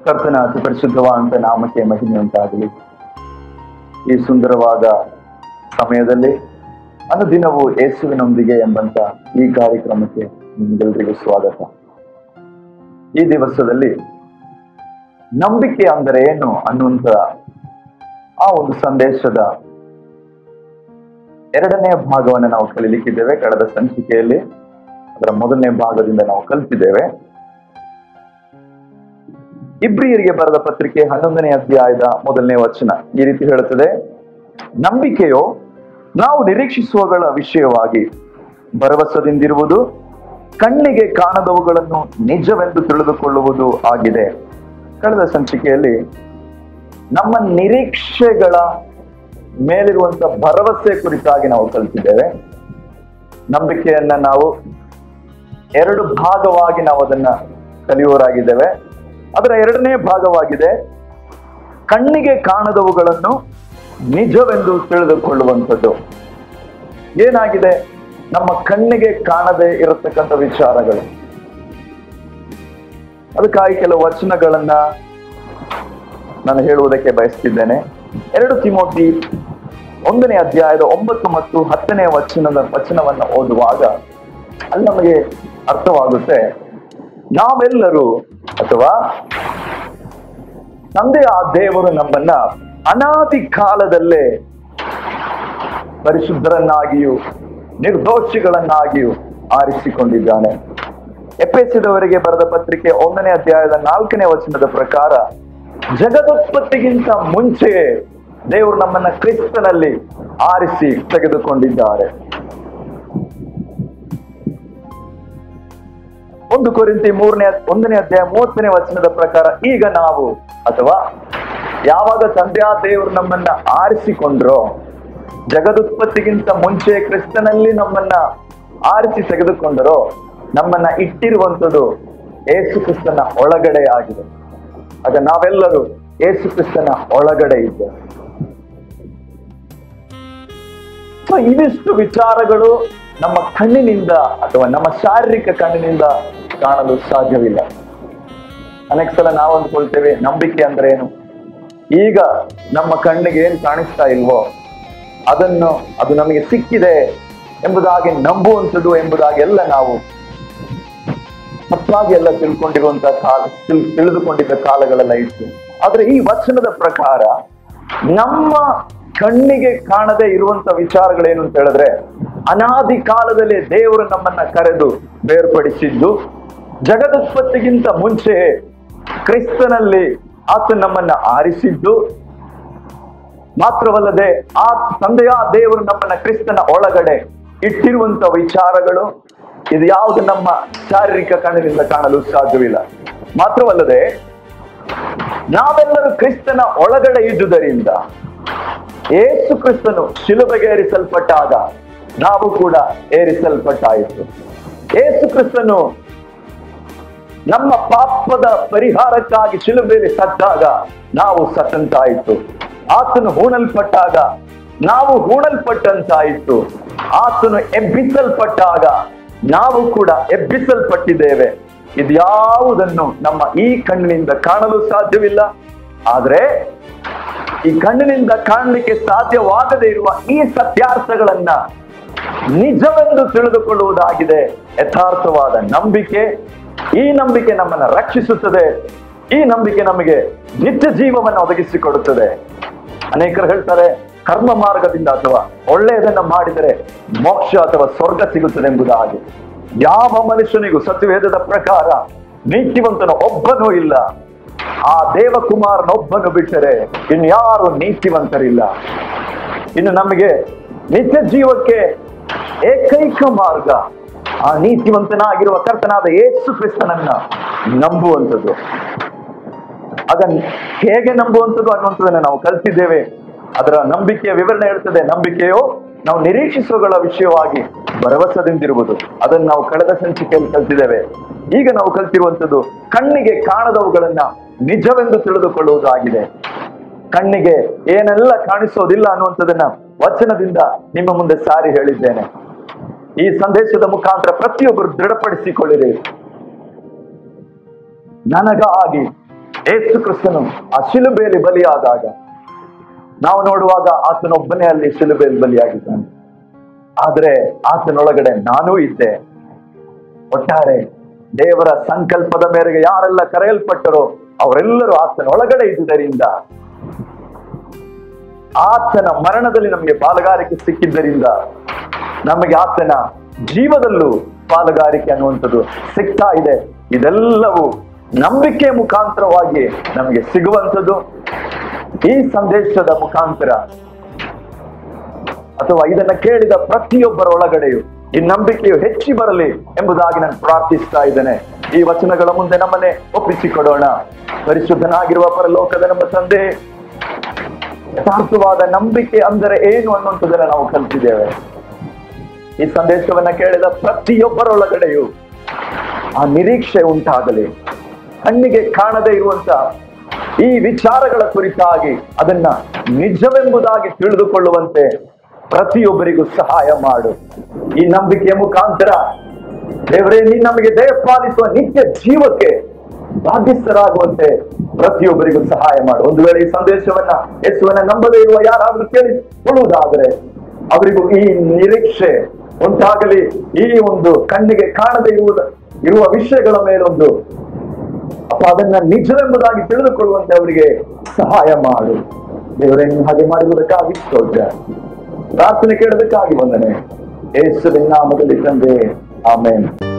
ಕರ್ತನ ಅತಿ ಪರಿಶುದ್ಧವಾದಂತ ನಾಮಕ್ಕೆ ಮಹಿಮೆ ಉಂಟಾಗಲಿ ಈ ಸುಂದರವಾದ ಸಮಯದಲ್ಲಿ ಅನುದಿನವೂ ಯೇಸುವಿನೊಂದಿಗೆ ಎಂಬಂತ ಈ ಕಾರ್ಯಕ್ರಮಕ್ಕೆ ನಿಮ್ಗೆಲ್ರಿಗೂ ಸ್ವಾಗತ ಈ ದಿವಸದಲ್ಲಿ ನಂಬಿಕೆ ಅಂದರೆ ಏನು ಅನ್ನುವಂತ ಆ ಒಂದು ಸಂದೇಶದ ಎರಡನೇ ಭಾಗವನ್ನು ನಾವು ಕಲಿಲಿಕ್ಕಿದ್ದೇವೆ ಕಳೆದ ಸಂಚಿಕೆಯಲ್ಲಿ ಅದರ ಮೊದಲನೇ ಭಾಗದಿಂದ ನಾವು ಕಲಿತಿದ್ದೇವೆ ಇಬ್ರಿಯರಿಗೆ ಬರೆದ ಪತ್ರಿಕೆ ಹನ್ನೊಂದನೇ ಅಧ್ಯಾಯದ ಮೊದಲನೇ ವಚನ ಈ ರೀತಿ ಹೇಳುತ್ತದೆ ನಂಬಿಕೆಯು ನಾವು ನಿರೀಕ್ಷಿಸುವಗಳ ವಿಷಯವಾಗಿ ಭರವಸದಿಂದಿರುವುದು ಕಣ್ಣಿಗೆ ಕಾಣದವುಗಳನ್ನು ನಿಜವೆಂದು ತಿಳಿದುಕೊಳ್ಳುವುದು ಆಗಿದೆ ಕಳೆದ ಸಂಚಿಕೆಯಲ್ಲಿ ನಮ್ಮ ನಿರೀಕ್ಷೆಗಳ ಮೇಲಿರುವಂತ ಭರವಸೆ ಕುರಿತಾಗಿ ನಾವು ಕಲಿತಿದ್ದೇವೆ ನಂಬಿಕೆಯನ್ನ ನಾವು ಎರಡು ಭಾಗವಾಗಿ ನಾವು ಅದನ್ನ ಕಲಿಯುವರಾಗಿದ್ದೇವೆ ಅದರ ಎರಡನೇ ಭಾಗವಾಗಿದೆ ಕಣ್ಣಿಗೆ ಕಾಣದವುಗಳನ್ನು ನಿಜವೆಂದು ತಿಳಿದುಕೊಳ್ಳುವಂಥದ್ದು ಏನಾಗಿದೆ ನಮ್ಮ ಕಣ್ಣಿಗೆ ಕಾಣದೆ ಇರತಕ್ಕಂಥ ವಿಚಾರಗಳು ಅದಕ್ಕಾಗಿ ಕೆಲವು ವಚನಗಳನ್ನ ನಾನು ಹೇಳುವುದಕ್ಕೆ ಬಯಸ್ತಿದ್ದೇನೆ ಎರಡು ತಿಮೋತಿ ಒಂದನೇ ಅಧ್ಯಾಯದ ಒಂಬತ್ತು ಮತ್ತು ಹತ್ತನೇ ವಚನದ ವಚನವನ್ನ ಓದುವಾಗ ಅಲ್ಲಿ ನಮಗೆ ಅರ್ಥವಾಗುತ್ತೆ ನಾವೆಲ್ಲರೂ ಅಥವಾ ತಂದೆಯ ದೇವರು ನಮ್ಮನ್ನ ಅನಾದಿ ಕಾಲದಲ್ಲೇ ಪರಿಶುದ್ಧರನ್ನಾಗಿಯೂ ನಿರ್ದೋಷಿಗಳನ್ನಾಗಿಯೂ ಆರಿಸಿಕೊಂಡಿದ್ದಾನೆ ಎಪ್ಪೆಸಿದವರಿಗೆ ಬರೆದ ಪತ್ರಿಕೆ ಒಂದನೇ ಅಧ್ಯಾಯದ ನಾಲ್ಕನೇ ವಚನದ ಪ್ರಕಾರ ಜಗದುತ್ಪತ್ತಿಗಿಂತ ಮುಂಚೆಯೇ ದೇವರು ನಮ್ಮನ್ನ ಕ್ರಿಸ್ತನಲ್ಲಿ ಆರಿಸಿ ತೆಗೆದುಕೊಂಡಿದ್ದಾರೆ ಒಂದು ಕೊರಿಂತಿ ಮೂರನೇ ಒಂದನೇ ಅಧ್ಯಾಯ ಮೂವತ್ತನೇ ವಚನದ ಪ್ರಕಾರ ಈಗ ನಾವು ಅಥವಾ ಯಾವಾಗ ತಂದೆಯ ದೇವರು ನಮ್ಮನ್ನ ಆರಿಸಿಕೊಂಡ್ರೋ ಜಗದುತ್ಪತ್ತಿಗಿಂತ ಮುಂಚೆ ಕ್ರಿಸ್ತನಲ್ಲಿ ನಮ್ಮನ್ನ ಆರಿಸಿ ತೆಗೆದುಕೊಂಡರೋ ನಮ್ಮನ್ನ ಇಟ್ಟಿರುವಂಥದ್ದು ಏಸು ಕ್ರಿಸ್ತನ ಒಳಗಡೆ ಆಗಿದೆ ಆಗ ನಾವೆಲ್ಲರೂ ಏಸು ಕ್ರಿಸ್ತನ ಒಳಗಡೆ ಇದ್ದೇವೆ ಸೊ ಇದಿಷ್ಟು ವಿಚಾರಗಳು ನಮ್ಮ ಕಣ್ಣಿನಿಂದ ಅಥವಾ ನಮ್ಮ ಶಾರೀರಿಕ ಕಣ್ಣಿನಿಂದ ಕಾಣಲು ಸಾಧ್ಯವಿಲ್ಲ ಅನೇಕ ಸಲ ನಾವು ಅಂದ್ಕೊಳ್ತೇವೆ ನಂಬಿಕೆ ಅಂದ್ರೆ ಏನು ಈಗ ನಮ್ಮ ಕಣ್ಣಿಗೆ ಏನ್ ಕಾಣಿಸ್ತಾ ಇಲ್ವೋ ಅದನ್ನು ಅದು ನಮಗೆ ಸಿಕ್ಕಿದೆ ಎಂಬುದಾಗಿ ನಂಬುವಂಥದ್ದು ಎಂಬುದಾಗಿ ಎಲ್ಲ ನಾವು ತಪ್ಪಾಗಿ ಎಲ್ಲ ತಿಳ್ಕೊಂಡಿರುವಂತ ಕಾಲ ತಿಳ್- ತಿಳಿದುಕೊಂಡಿದ್ದ ಕಾಲಗಳೆಲ್ಲ ಇತ್ತು ಆದ್ರೆ ಈ ವಚನದ ಪ್ರಕಾರ ನಮ್ಮ ಕಣ್ಣಿಗೆ ಕಾಣದೆ ಇರುವಂತ ವಿಚಾರಗಳೇನು ಅಂತ ಹೇಳಿದ್ರೆ ಅನಾದಿ ಕಾಲದಲ್ಲಿ ದೇವರು ನಮ್ಮನ್ನ ಕರೆದು ಬೇರ್ಪಡಿಸಿದ್ದು ಜಗದುತ್ಪತ್ತಿಗಿಂತ ಮುಂಚೆ ಕ್ರಿಸ್ತನಲ್ಲಿ ಆತ ನಮ್ಮನ್ನ ಆರಿಸಿದ್ದು ಮಾತ್ರವಲ್ಲದೆ ಆ ತಂದೆಯ ದೇವರು ನಮ್ಮನ್ನ ಕ್ರಿಸ್ತನ ಒಳಗಡೆ ಇಟ್ಟಿರುವಂತ ವಿಚಾರಗಳು ಇದು ಯಾವುದು ನಮ್ಮ ಶಾರೀರಿಕ ಕಣ್ಣಿನಿಂದ ಕಾಣಲು ಸಾಧ್ಯವಿಲ್ಲ ಮಾತ್ರವಲ್ಲದೆ ನಾವೆಲ್ಲರೂ ಕ್ರಿಸ್ತನ ಒಳಗಡೆ ಇದ್ದುದರಿಂದ ಏಸು ಕ್ರಿಸ್ತನು ಶಿಲುಬೆಗೆ ಏರಿಸಲ್ಪಟ್ಟಾಗ ನಾವು ಕೂಡ ಏರಿಸಲ್ಪಟ್ಟಾಯಿತು ಏಸು ಕ್ರಿಸ್ತನು ನಮ್ಮ ಪಾಪದ ಪರಿಹಾರಕ್ಕಾಗಿ ಶಿಲುಬೆಯಲ್ಲಿ ಸತ್ತಾಗ ನಾವು ಸತ್ತಂತಾಯಿತು ಆತನು ಹೂಣಲ್ಪಟ್ಟಾಗ ನಾವು ಹೂಣಲ್ಪಟ್ಟಂತಾಯಿತು ಆತನು ಎಬ್ಬಿಸಲ್ಪಟ್ಟಾಗ ನಾವು ಕೂಡ ಎಬ್ಬಿಸಲ್ಪಟ್ಟಿದ್ದೇವೆ ಇದ್ಯಾವುದನ್ನು ನಮ್ಮ ಈ ಕಣ್ಣಿನಿಂದ ಕಾಣಲು ಸಾಧ್ಯವಿಲ್ಲ ಆದ್ರೆ ಈ ಕಣ್ಣಿನಿಂದ ಕಾಣಲಿಕ್ಕೆ ಸಾಧ್ಯವಾಗದೇ ಇರುವ ಈ ಸತ್ಯಾರ್ಥಗಳನ್ನ ನಿಜವೆಂದು ತಿಳಿದುಕೊಳ್ಳುವುದಾಗಿದೆ ಯಥಾರ್ಥವಾದ ನಂಬಿಕೆ ಈ ನಂಬಿಕೆ ನಮ್ಮನ್ನ ರಕ್ಷಿಸುತ್ತದೆ ಈ ನಂಬಿಕೆ ನಮಗೆ ನಿತ್ಯ ಜೀವವನ್ನು ಒದಗಿಸಿಕೊಡುತ್ತದೆ ಅನೇಕರು ಹೇಳ್ತಾರೆ ಕರ್ಮ ಮಾರ್ಗದಿಂದ ಅಥವಾ ಒಳ್ಳೆಯದನ್ನ ಮಾಡಿದರೆ ಮೋಕ್ಷ ಅಥವಾ ಸ್ವರ್ಗ ಸಿಗುತ್ತದೆ ಎಂಬುದಾಗಿ ಯಾವ ಮನುಷ್ಯನಿಗೂ ಸತ್ಯವೇದದ ಪ್ರಕಾರ ನೀತಿವಂತನು ಒಬ್ಬನೂ ಇಲ್ಲ ಆ ದೇವಕುಮಾರನೊಬ್ಬನು ಬಿಟ್ಟರೆ ಇನ್ಯಾರು ನೀತಿವಂತರಿಲ್ಲ ಇನ್ನು ನಮಗೆ ನಿತ್ಯ ಜೀವಕ್ಕೆ ಏಕೈಕ ಮಾರ್ಗ ಆ ನೀತಿವಂತನಾಗಿರುವ ಕರ್ತನಾದ ಯೇಸು ಕ್ರಿಸ್ತನನ್ನ ನಂಬುವಂಥದ್ದು ಅದನ್ನ ಹೇಗೆ ನಂಬುವಂಥದ್ದು ಅನ್ನುವಂಥದ್ದನ್ನ ನಾವು ಕಲ್ತಿದ್ದೇವೆ ಅದರ ನಂಬಿಕೆಯ ವಿವರಣೆ ಹೇಳ್ತದೆ ನಂಬಿಕೆಯು ನಾವು ನಿರೀಕ್ಷಿಸುವಗಳ ವಿಷಯವಾಗಿ ಭರವಸದಿಂದಿರುವುದು ಅದನ್ನು ನಾವು ಕಳೆದ ಸಂಚಿಕೆಯಲ್ಲಿ ಕಲ್ತಿದ್ದೇವೆ ಈಗ ನಾವು ಕಲ್ತಿರುವಂಥದ್ದು ಕಣ್ಣಿಗೆ ಕಾಣದವುಗಳನ್ನ ನಿಜವೆಂದು ತಿಳಿದುಕೊಳ್ಳುವುದಾಗಿದೆ ಕಣ್ಣಿಗೆ ಏನೆಲ್ಲ ಕಾಣಿಸೋದಿಲ್ಲ ಅನ್ನುವಂಥದ್ದನ್ನ ವಚನದಿಂದ ನಿಮ್ಮ ಮುಂದೆ ಸಾರಿ ಹೇಳಿದ್ದೇನೆ ಈ ಸಂದೇಶದ ಮುಖಾಂತರ ಪ್ರತಿಯೊಬ್ಬರು ದೃಢಪಡಿಸಿಕೊಳ್ಳಿರಿ ನನಗಾಗಿ ಏಸು ಕ್ರಿಸ್ತನು ಆ ಶಿಲುಬೆಯಲ್ಲಿ ಬಲಿಯಾದಾಗ ನಾವು ನೋಡುವಾಗ ಆತನೊಬ್ಬನೇ ಅಲ್ಲಿ ಶಿಲುಬೆಯಲ್ಲಿ ಬಲಿಯಾಗಿದ್ದಾನೆ ಆದ್ರೆ ಆತನೊಳಗಡೆ ನಾನೂ ಇದ್ದೆ ಒಟ್ಟಾರೆ ದೇವರ ಸಂಕಲ್ಪದ ಮೇರೆಗೆ ಯಾರೆಲ್ಲ ಕರೆಯಲ್ಪಟ್ಟರೋ ಅವರೆಲ್ಲರೂ ಆತನ ಒಳಗಡೆ ಇದ್ದುದರಿಂದ ಆತನ ಮರಣದಲ್ಲಿ ನಮಗೆ ಪಾಲುಗಾರಿಕೆ ಸಿಕ್ಕಿದ್ದರಿಂದ ನಮಗೆ ಆತನ ಜೀವದಲ್ಲೂ ಪಾಲುಗಾರಿಕೆ ಅನ್ನುವಂಥದ್ದು ಸಿಗ್ತಾ ಇದೆ ಇದೆಲ್ಲವೂ ನಂಬಿಕೆ ಮುಖಾಂತರವಾಗಿ ನಮಗೆ ಸಿಗುವಂಥದ್ದು ಈ ಸಂದೇಶದ ಮುಖಾಂತರ ಅಥವಾ ಇದನ್ನ ಕೇಳಿದ ಪ್ರತಿಯೊಬ್ಬರ ಒಳಗಡೆಯೂ ಈ ನಂಬಿಕೆಯು ಹೆಚ್ಚಿ ಬರಲಿ ಎಂಬುದಾಗಿ ನಾನು ಪ್ರಾರ್ಥಿಸ್ತಾ ಇದ್ದೇನೆ ಈ ವಚನಗಳ ಮುಂದೆ ನಮ್ಮನ್ನೇ ಒಪ್ಪಿಸಿಕೊಡೋಣ ಪರಿಶುದ್ಧನಾಗಿರುವ ಪರಲೋಕದ ನಮ್ಮ ತಂದೆ ಯಥಾರ್ಥವಾದ ನಂಬಿಕೆ ಅಂದರೆ ಏನು ಅನ್ನುವಂಥದ್ದನ್ನ ನಾವು ಕಲಿತಿದ್ದೇವೆ ಈ ಸಂದೇಶವನ್ನ ಕೇಳಿದ ಪ್ರತಿಯೊಬ್ಬರೊಳಗಡೆಯೂ ಆ ನಿರೀಕ್ಷೆ ಉಂಟಾಗಲಿ ಕಣ್ಣಿಗೆ ಕಾಣದೇ ಇರುವಂತ ಈ ವಿಚಾರಗಳ ಕುರಿತಾಗಿ ಅದನ್ನ ನಿಜವೆಂಬುದಾಗಿ ತಿಳಿದುಕೊಳ್ಳುವಂತೆ ಪ್ರತಿಯೊಬ್ಬರಿಗೂ ಸಹಾಯ ಮಾಡು ಈ ನಂಬಿಕೆಯ ಮುಖಾಂತರ ದೇವರೇ ನೀ ನಮಗೆ ದಯಪಾಲಿಸುವ ನಿತ್ಯ ಜೀವಕ್ಕೆ ಬಾಧ್ಯಸ್ಥರಾಗುವಂತೆ ಪ್ರತಿಯೊಬ್ಬರಿಗೂ ಸಹಾಯ ಮಾಡು ಒಂದು ವೇಳೆ ಈ ಸಂದೇಶವನ್ನ ಯೇಸುವನ್ನ ನಂಬದೇ ಇರುವ ಯಾರಾದ್ರೂ ಕೇಳಿಕೊಳ್ಳುವುದಾದರೆ ಅವರಿಗೂ ಈ ನಿರೀಕ್ಷೆ ಉಂಟಾಗಲಿ ಈ ಒಂದು ಕಣ್ಣಿಗೆ ಕಾಣದೇ ಇರುವುದ ಇರುವ ವಿಷಯಗಳ ಮೇಲೊಂದು ಅಪ್ಪ ಅದನ್ನ ನಿಜವೆಂಬುದಾಗಿ ತಿಳಿದುಕೊಳ್ಳುವಂತೆ ಅವರಿಗೆ ಸಹಾಯ ಮಾಡು ದೇವರೇ ನೀವು ಹಾಗೆ ಮಾಡಿರುವುದಕ್ಕಾಗಿ ಸ್ತೋತ್ರ ಪ್ರಾರ್ಥನೆ ಕೇಳೋದಕ್ಕಾಗಿ ಬಂದನೆ ಯೇಸುವಿನ ನಾಮದಲ್ಲಿ ತಂದೆ ಆಮೇನ್